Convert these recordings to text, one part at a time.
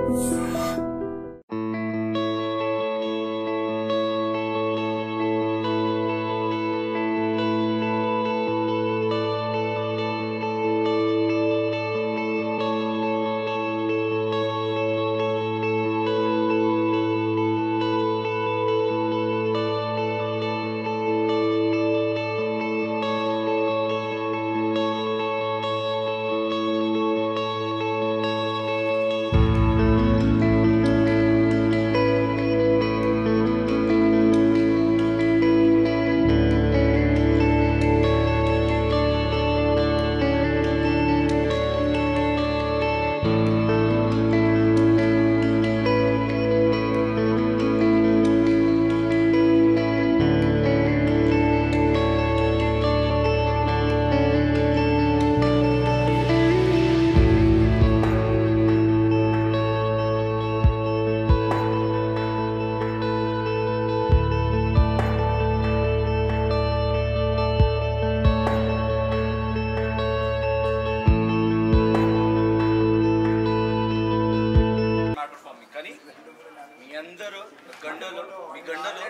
Not for me కానీ మీ అందరూ గండలు మీ గండలు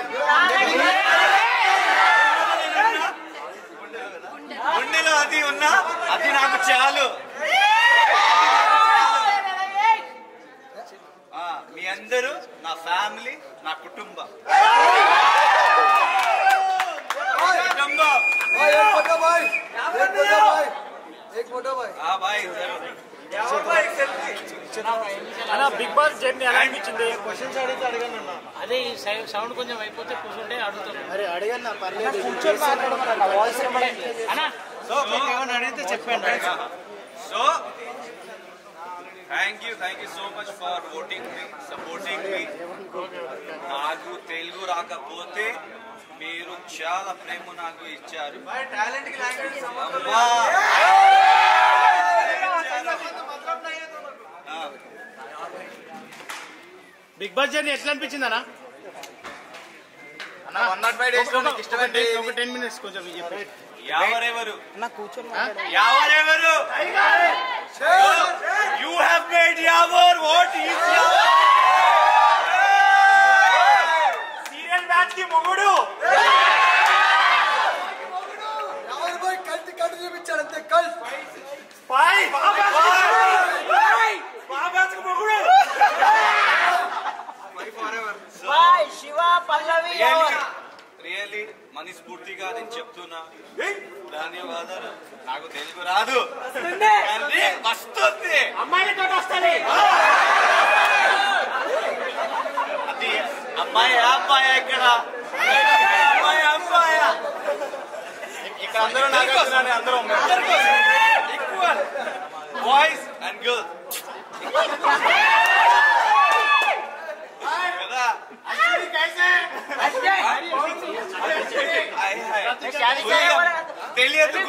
గుండెలో అది ఉన్నా అది నాకు చాలు ఆ, మీ అందరూ నా ఫ్యామిలీ నా కుటుంబం కుటుంబం भाई एक फोटो भाई एक फोटो भाई एक फोटो भाई ఆ బాయ్ జరూర్ అన్న బిగ్ బాస్ జర్నీ ఎలా అనిపించింది అదే ఈ సై- సౌండ్ కొంచెం అయిపోతే కూర్చుంటే అడుగుతాం అరే అడిగన్నా పర్లేదు కూర్చొని మాట్లాడమన్నా వాయిస్ అన్నా సో అడిగితే చెప్పండి so thank you thank you so much for voting me supporting me నాకు తెలుగు రాకపోతే మీరు చాలా ప్రేమ నాకు ఇచ్చారు అమ్మా. ఆ, బిగ్ బాస్ జర్నీ ఎట్లా అనిపించింది అన్న వన్ నాట్ ఫైవ్ డేస్ లో నాకు ఇష్టమైన day ఒక టెన్ మినిట్స్ కొంచెం చెప్పండి ఎవరెవరు ఎవరెవరు you have made Yawar what is serial match కి మొగుడు ఎవరు పోయి కంటి కంటి చూపించాడు అంతే కల్ పై బాబాస్ కి మొగుడు శివ పల్లవి రియల్లీ మనస్ఫూర్తిగా నేను చెప్తున్నా ధన్యవాదాలు నాకు తెలుగు రాదు కానీ వస్తుంది అమ్మాయిలతో వస్తుంది అది అమ్మాయి అబ్బాయి ఇక్కడ అమ్మాయి అబ్బాయి ఇక్కడ అందరూ నాకు అందరూ ఈక్వల్ బాయ్స్ అండ్ గర్ల్స్ కదా హాయ్ హాయ్ తెలియదు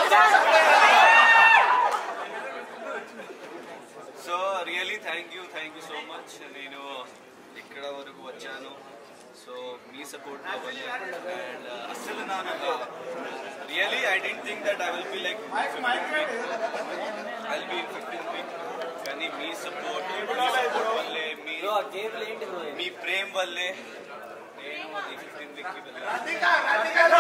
so really thank you thank you so much నేను ఇక్కడ వరకు వచ్చాను సో మీ సపోర్ట్ వల్ల అండ్ అసలు నాకు really I don't think that I will be like I will be in fifteen week కానీ మీ సపోర్ట్ మీ సపోర్ట్ వల్లే మీ మీ ప్రేమ వల్లే నేను అది ఫిఫ్టీన్ వీక్ కి వెళ్ళాను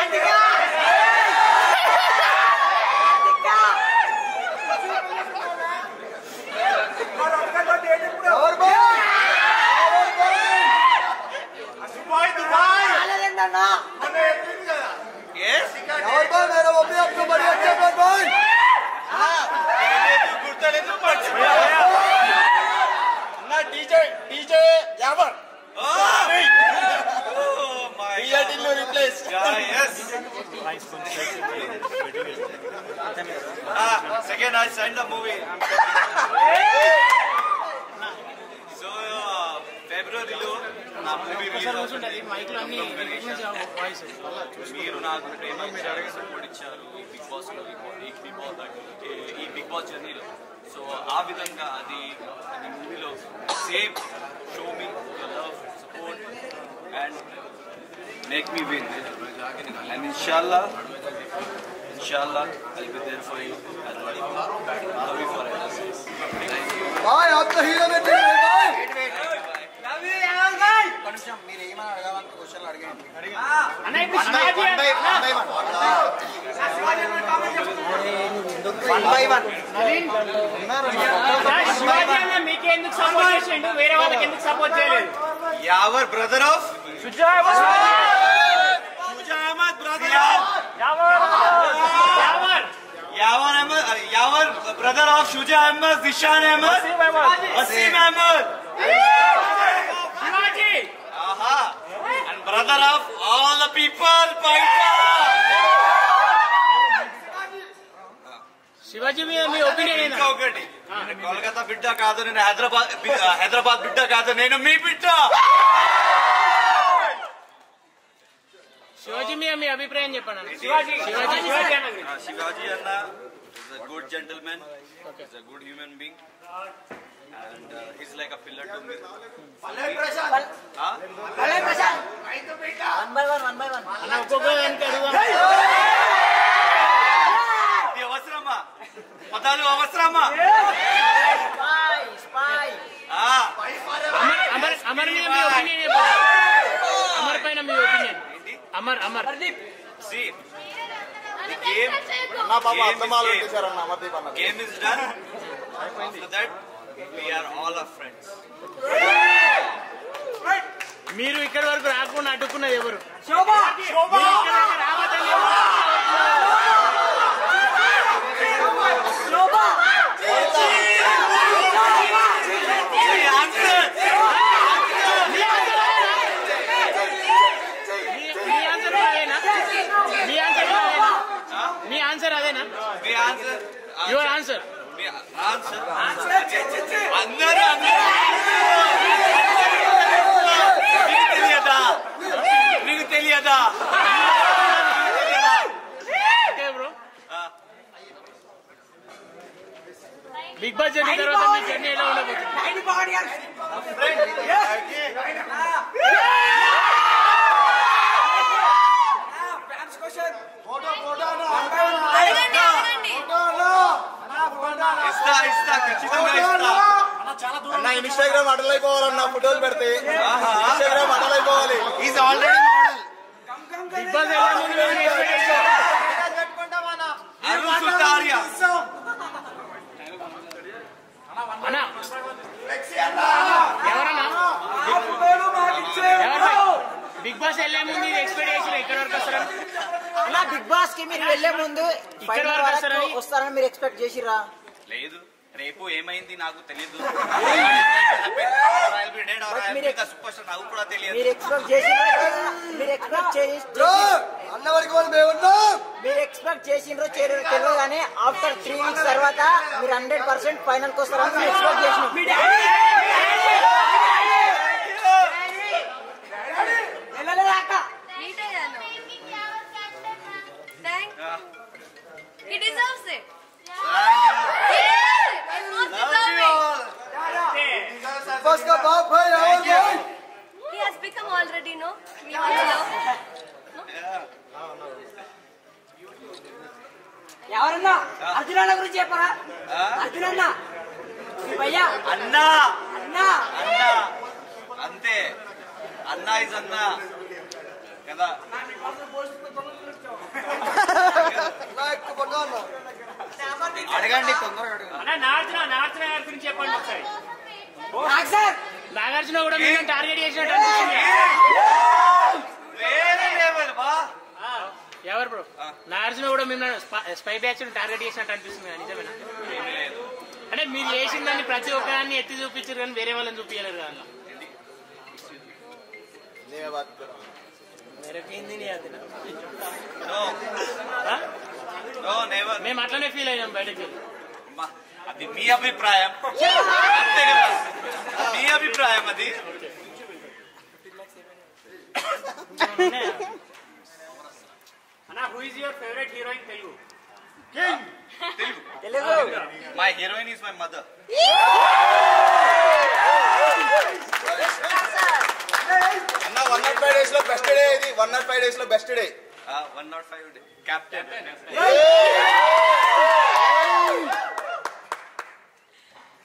ఎవరు పోయి ఎవరు పోయి Yes? ఎవరు పోయి मेरा वो भी आपको बढ़िया अच्छा बोल भाई తెలియదు, గుర్తులేదు, మర్చిపోయా. అన్న DJ DJ Yawar Oh! Oh my God. Replace Yeah, yes. Ah, second I signed the movie. So, uh, ఫిబ్రవరిలో నా మూవీ రిలీజ్ అవుతుంది మైక్ లో అన్ని వాయిస్ మీరు నాకు ప్రేమ ఇచ్చారు సపోర్ట్ ఇచ్చారు ఈ బిగ్ బాస్ లో ఈ బిగ్ బాస్ ఈ బిగ్ బాస్ జర్నీలో సో ఆ విధంగా అది అది మూవీలో సేమ్ షో మీ love support and make me win and ఇన్షాల్లా ఇన్షాల్లా I be there for you I love you for भाई आप तो हीरो में थे भाई కొంచెం మీరు ఏమైనా అడగాలంటే క్వశ్చన్లు అడగండి అన్న ఇప్పుడు శివాజీ అన్న- వన్ బై వన్ అన్న, శివాజీ అన్న మీకే ఎందుకు సపోర్ట్ చేసిండు వేరే వాళ్ళకి ఎందుకు సపోర్ట్ చేయలేదు Yawar brother of Yawar Yawar Ahmed Yawar brother of Shuja Ahmed Zeeshan Ahmed Waseem Ahmed Shivaji ఆహా and brother of all the people పైటా శివాజీ మీద మీ ఒపీనియన్ ఏందా ఇంకొకటి నేను కోల్కతా బిడ్డ కాదు నేను హైదరాబాద్ బి- హైదరాబాద్ బిడ్డ కాదు నేను మీ బిడ్డ శివాజీ మీద మీ అభిప్రాయం చెప్పండి అన్న. శివాజీ శివాజీ శివాజీ అన్న గురించి. శివాజీ అన్న is a good gentleman is a good human being and is like a pillar to me one by one one by one అన్న ఒక్కొక్క దానికి అడుగుదాం ఇది అవసరమా పదాలు అవసరమా స్పై స్పై ఆ, అమర్ అమర్ అమర్ మీద మీ ఒపీనియన్ చెప్పండి అమర్ పైన మీ opinion Amar Amar see, the game, నా పాప Game అర్థమాలు is game. పెట్టేశారన్న అమర్దీప్ అన్న game is done. After that, we are all our friends. మీరు ఇక్కడి వరకు రాకుండా అడ్డుకున్నది ఎవరు మీరు ఇక్కడి దాకా రావద్దని ఎవరు? The answer, మీ ఆన్సర్ అదేనా? మీ- మీ ఆన్సర్ అదేనా మీ ఆన్సర్ అదేనా మీ ఆన్సర్ అదేనా the answer, your answer the answer. అందరూ అందరూ మీకు తెలియదా మీకు తెలియదా okay bro Bigg Boss journey తర్వాత మీ జర్నీ ఎలా ఉండబోతుంది ఇస్తా ఇస్తా ఖచ్చితంగా ఇస్తా అన్న ఇన్స్టాగ్రామ్ అటల్ అయిపోవాలన్న ఫోటోలు పెడితే ఇన్స్టాగ్రామ్ అటల్ అయిపోవాలి is already model Bigg Boss ఎలా ముందు మేము expect చేస్తాం. అరుణ్ సుతారియా అన్నా ఎవరన్నా ఎవరు బిగ్ బాస్ వెళ్ళే ముందు ఇది ఎక్స్పెక్ట్ చేసి ఇక్కడ వరకు వస్తారని అలా బిగ్ బాస్ కి మీరు వెళ్లే ముందు ఇక్కడ final వరకు వరకు వస్తారని? వస్తారని మీరు ఎక్స్పెక్ట్ చేసిరా లేదు రేపు ఏమైంది నాకు తెలియదు సూపర్ స్టార్ నాకు కూడా తెలియదు మీరు ఎక్స్పెక్ట్ చేసిరా మీరు ఎక్స్పెక్ట్ చేసి బ్రో అన్న వరకు వాళ్ళు మేము ఉన్నాం మీరు ఎక్స్పెక్ట్ చేసిండ్రో చేయరో తెలియదు కానీ ఆఫ్టర్ త్రీ వీక్స్ తర్వాత మీరు హండ్రెడ్ పర్సెంట్ ఫైనల్ కి వస్తారని మీరు ఎక్స్పెక్ట్ చేసినాం He deserves it. Thank you. He is most Love you deserving. all. बस का बाप है और भाई He has become already, no? We all know. ఎవరన్నా అర్జునన్న గురించి చెప్పరా Ah? అర్జునన్న భయ్యా అన్నా అన్నా అన్నా అంతే అన్నా ఇస్ అన్నా కదా लाइक को बताना అడగండి తొందరగా అడగండి అన్న నాగార్జున నాగార్జున గారి గురించి చెప్పండి ఒకసారి నాకు సార్ నాగార్జున కూడా మీరు టార్గెట్ చేసినట్టు అనిపిస్తుంది వేరే లెవెల్ బా ఎవరు బ్రో నాగార్జున కూడా మేము స్పై బ్యాచ్ టార్గెట్ చేసినట్టు అనిపిస్తుంది కదా, నిజమేనా ఏమీ లేదు అంటే మీరు చేసిన దాన్ని ప్రతి ఒక్కదాన్ని ఎత్తి చూపించారు కానీ వేరే వాళ్ళని చూపించలేరు కదా అందులో. నేనే బాత్ కర్ నో ఆ? నో నెవర్ మేము అట్లనే ఫీల్ అయ్యాం బయటకు వెళ్ళి. అది మీ అభిప్రాయం అంతే కదా మీ అభిప్రాయం అది అన్న who is your favourite heroine Telugu Telugu my heroine is my mother అన్న వన్ నాట్ ఫైవ్ డేస్ లో బెస్ట్ డే ఇది వన్ నాట్ ఫైవ్ డేస్ లో best day one naught five day captain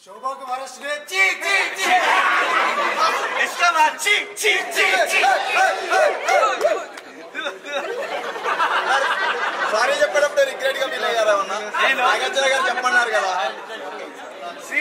శోభాకు వరస్ట్ డే చీ చీ చీ ఇష్టమా ఛీ ఛీ ఛీ ఛీ సారీ చెప్పేటప్పుడు రిగ్రెట్ గా ఫీల్ అయ్యారా అన్న నేను- నాగార్జున గారు చెప్పన్నారు కదా See,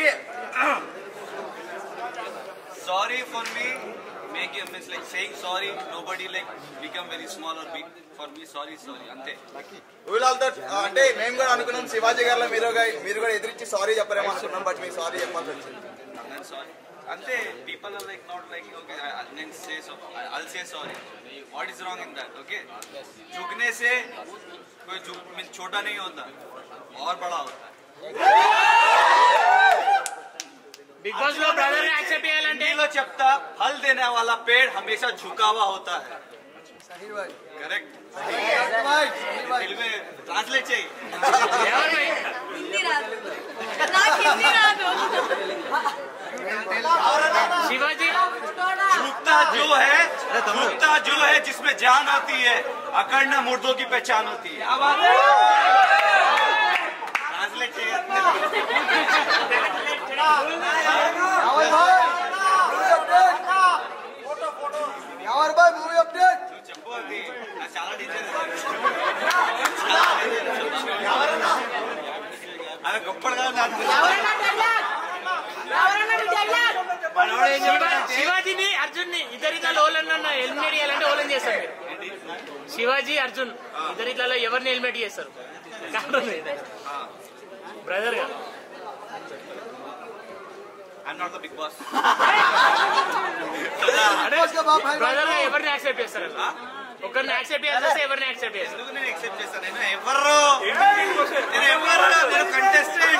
sorry for me making means like saying sorry. Nobody like become very small or big. For me, sorry, sorry. Ante. వీళ్ళతో అంటే మేము కూడా అనుకున్నాం శివాజీ గారిలో మీరు గా- మీరు కూడా ఎదిరించి సారీ చెప్పరేమో అనుకున్నాం బట్ మీకు సారీ చెప్పాల్సి వచ్చింది I'm sorry. Ante, people are like not like okay. I- I'll then say so. I- I'll say sorry. What is wrong in that? Okay. झुकने से कोई झुक मीन छोटा नहीं होता और बड़ा होता है బిగ్ బాస్ లో బ్రదర్ ని యాక్సెప్ట్ చేయాలంటే हिंदी में చెప్తా फल देने वाला पेड़ हमेशा झुका हुआ होता है సహీ భాయ్ करेक्ट సహీ భాయ్ సహీ భాయ్ दिल में ट्रांसलेट चाहिए ఎవరు భయ్? హిందీ రాదు నాకు హిందీ రాదు శివాజీ झुकता जो है झुकता जो है जिसमें जान होती है अखंड मुर्दों की पहचान होती है ट्रांसलेट चाहिए యావర్ భాయ్ మూవీ అప్డేట్ యావర్ భాయ్ మూవీ అప్డేట్ చెప్పు అది నాకు చాలా డేంజర్ అది గొప్పగా నాకు మనోడు ఏం శివా- చెప్పాడంటే శివాజీని అర్జున్ ని ఇద్దరిట్లలో ఓలన్న ఎలిమినేట్ చేయాలంటే ఓలని చేస్తారు మీరు. శివాజీ అర్జున్ ఇద్దరిట్లలో ఎవరిని ఎలిమినేట్ చేస్తారు బ్రదర్ గా I'm not the Bigg Boss brother గా ఎవరిని యాక్సెప్ట్ చేస్తారు ఒకరిని యాక్సెప్ట్ చేస్తే ఎవరిని యాక్సెప్ట్ చేస్తారు ఎందుకు నేను ఎక్సెప్ట్ చేస్తాను నేను ఎవరు నేను ఎవరు నేను కంటెస్టెంట్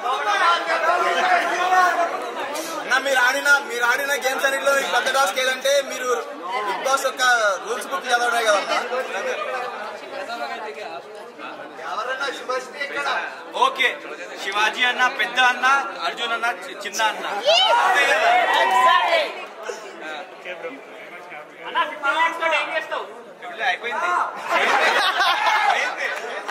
అన్న మీరు ఆడిన మీరు ఆడిన గేమ్స్ అన్నింటిలో మీకు పెద్ద టాస్క్ ఏదంటే మీరు బిగ్ బాస్ యొక్క రూల్స్ బుక్ చదవడే కదా ఓకే శివాజీ అన్న పెద్ద అన్న అర్జున్ అన్న చి- చిన్న అన్న అంతే కదా ఏం చేస్తావు ఇప్పుడు అయిపోయింది అయిపోయింది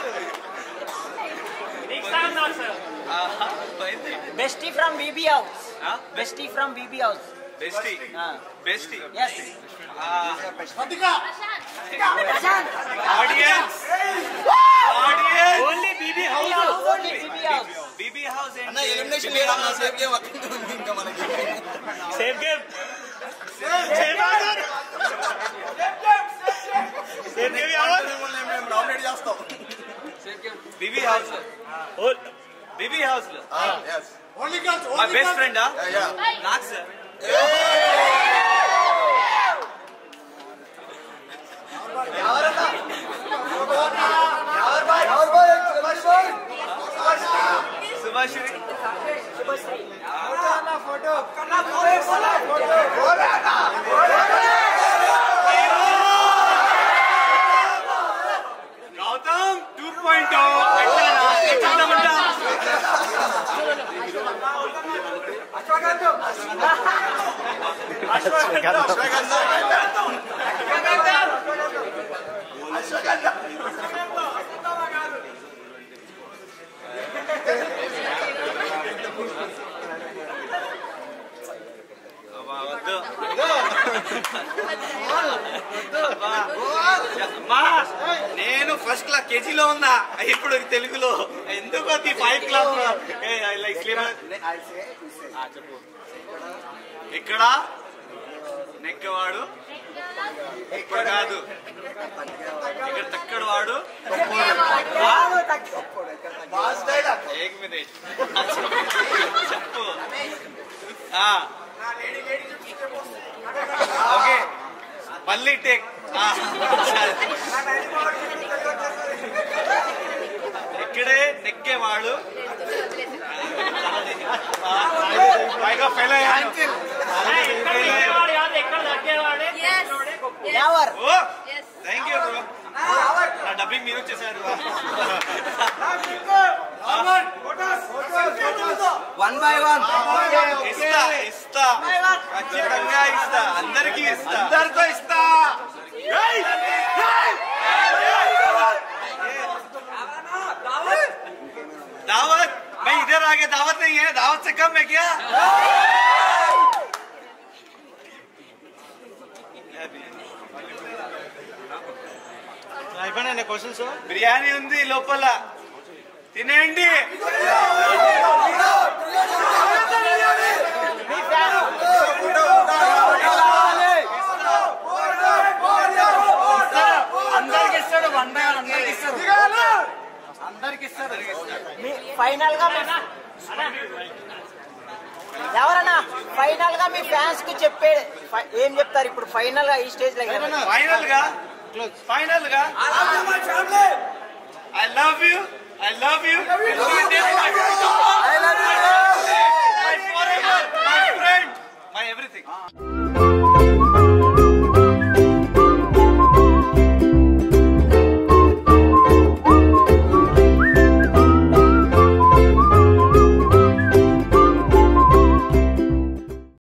నీకు స్థానం కావాలి సార్ ఆహా, అయిపోయింది bestie from BB house bestie from BB house bestie bestie yes audience audience only BB house BB house BB house అన్న ఎలిమినేషన్ లేదన్న సేఫ్ గేమ్ ఉంది ఇంకా మనకి safe game safe game safe game మేము నామినేట్ చేస్తాం BB house BB house లో yes only girls మా best ఫ్రెండా యా నాకు సార్ యావర్ భాయ్ శివాజీ భాయ్ Subhash photo Gautam two point ఎట్లా ఎట్లా అబ్బా, వద్దు. అబ్బా. అమ్మా, నేను ఫస్ట్ క్లాస్ కేజీలో ఉన్నా ఇప్పుడు తెలుగులో ఎందుకు అది ఫైవ్ క్లాస్ లైక్ చెప్పు ఇక్కడ నెక్కవాడు ఇప్పుడు కాదు ఇక్కడ తక్కడ వాడు ఏక్ మినిట్ చెప్పు ఆ. ఓకే మళ్ళీ టేక్ ఆ, సరే. ఇక్కడే నెక్కేవాడు పైగా ఫెయిల్ అయ్యాను ఎక్కడ దిగేవాడు కాదు ఎక్కడ తగ్గేవాడే yes Yawar oh yes thank you bro నా డబ్బింగ్ మీరు వచ్చేసారు వన్ బై వన్ ఇస్తా ఇస్తా ఖచ్చితంగా ఇస్తా అందరికీ ఇస్తా అందరితో ఇస్తా दावत मैं इधर और आगे दावत नहीं है दावत से कम है क्या అయిపోయినా క్వశ్చన్స్ బిర్యానీ ఉంది లోపల తినేయండి అందరికి ఇస్తాడు వంద అందరికి ఇస్తాడు మీ ఫైనల్ గా మీ- ఎవరన్నా ఫైనల్ గా మీ ఫ్యాన్స్ కు చెప్పే ఫై- ఏం చెప్తారు ఇప్పుడు ఫైనల్ గా ఈ స్టేజ్ లో ఫైనల్ గా ఫైనల్ గా I love you I love you my forever my friend my everything